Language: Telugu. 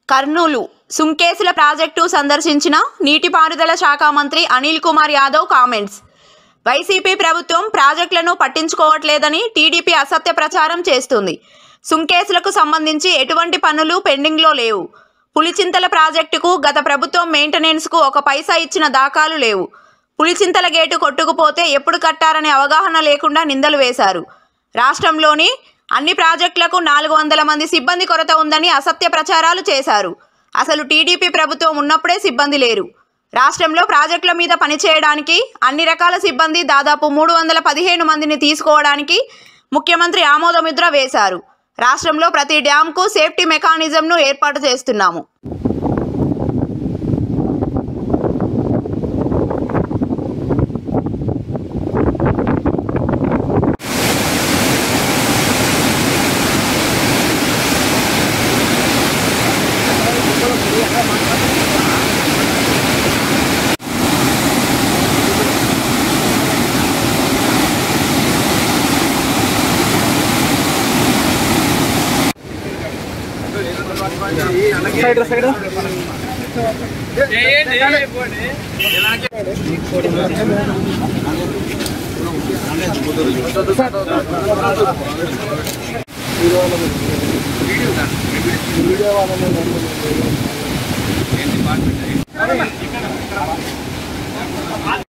కర్నూలు సుంకేసుల ప్రాజెక్టు సందర్శించిన నీటిపారుదల శాఖ మంత్రి అనిల్ కుమార్ యాదవ్ కామెంట్స్ వైసీపీ ప్రభుత్వం ప్రాజెక్టులను పట్టించుకోవట్లేదని టీడీపీ అసత్య ప్రచారం చేస్తుంది సుంకేసులకు సంబంధించి ఎటువంటి పనులు పెండింగ్లో లేవు పులిచింతల ప్రాజెక్టుకు గత ప్రభుత్వం మెయింటెనెన్స్కు ఒక పైసా ఇచ్చిన దాఖలు లేవు పులిచింతల గేటు కొట్టుకుపోతే ఎప్పుడు కట్టారనే అవగాహన లేకుండా నిందలు వేశారు రాష్ట్రంలోని అన్ని ప్రాజెక్టులకు నాలుగు వందల మంది సిబ్బంది కొరత ఉందని అసత్య ప్రచారాలు చేశారు అసలు టీడీపీ ప్రభుత్వం ఉన్నప్పుడే సిబ్బంది లేరు రాష్ట్రంలో ప్రాజెక్టుల మీద పనిచేయడానికి అన్ని రకాల సిబ్బంది దాదాపు మూడు వందల పదిహేను మందిని తీసుకోవడానికి ముఖ్యమంత్రి ఆమోదముద్ర వేశారు రాష్ట్రంలో ప్రతి డ్యాంకు సేఫ్టీ మెకానిజంను ఏర్పాటు చేస్తున్నాము సైడ్ సైడ్ వీడియో వాళ్ళని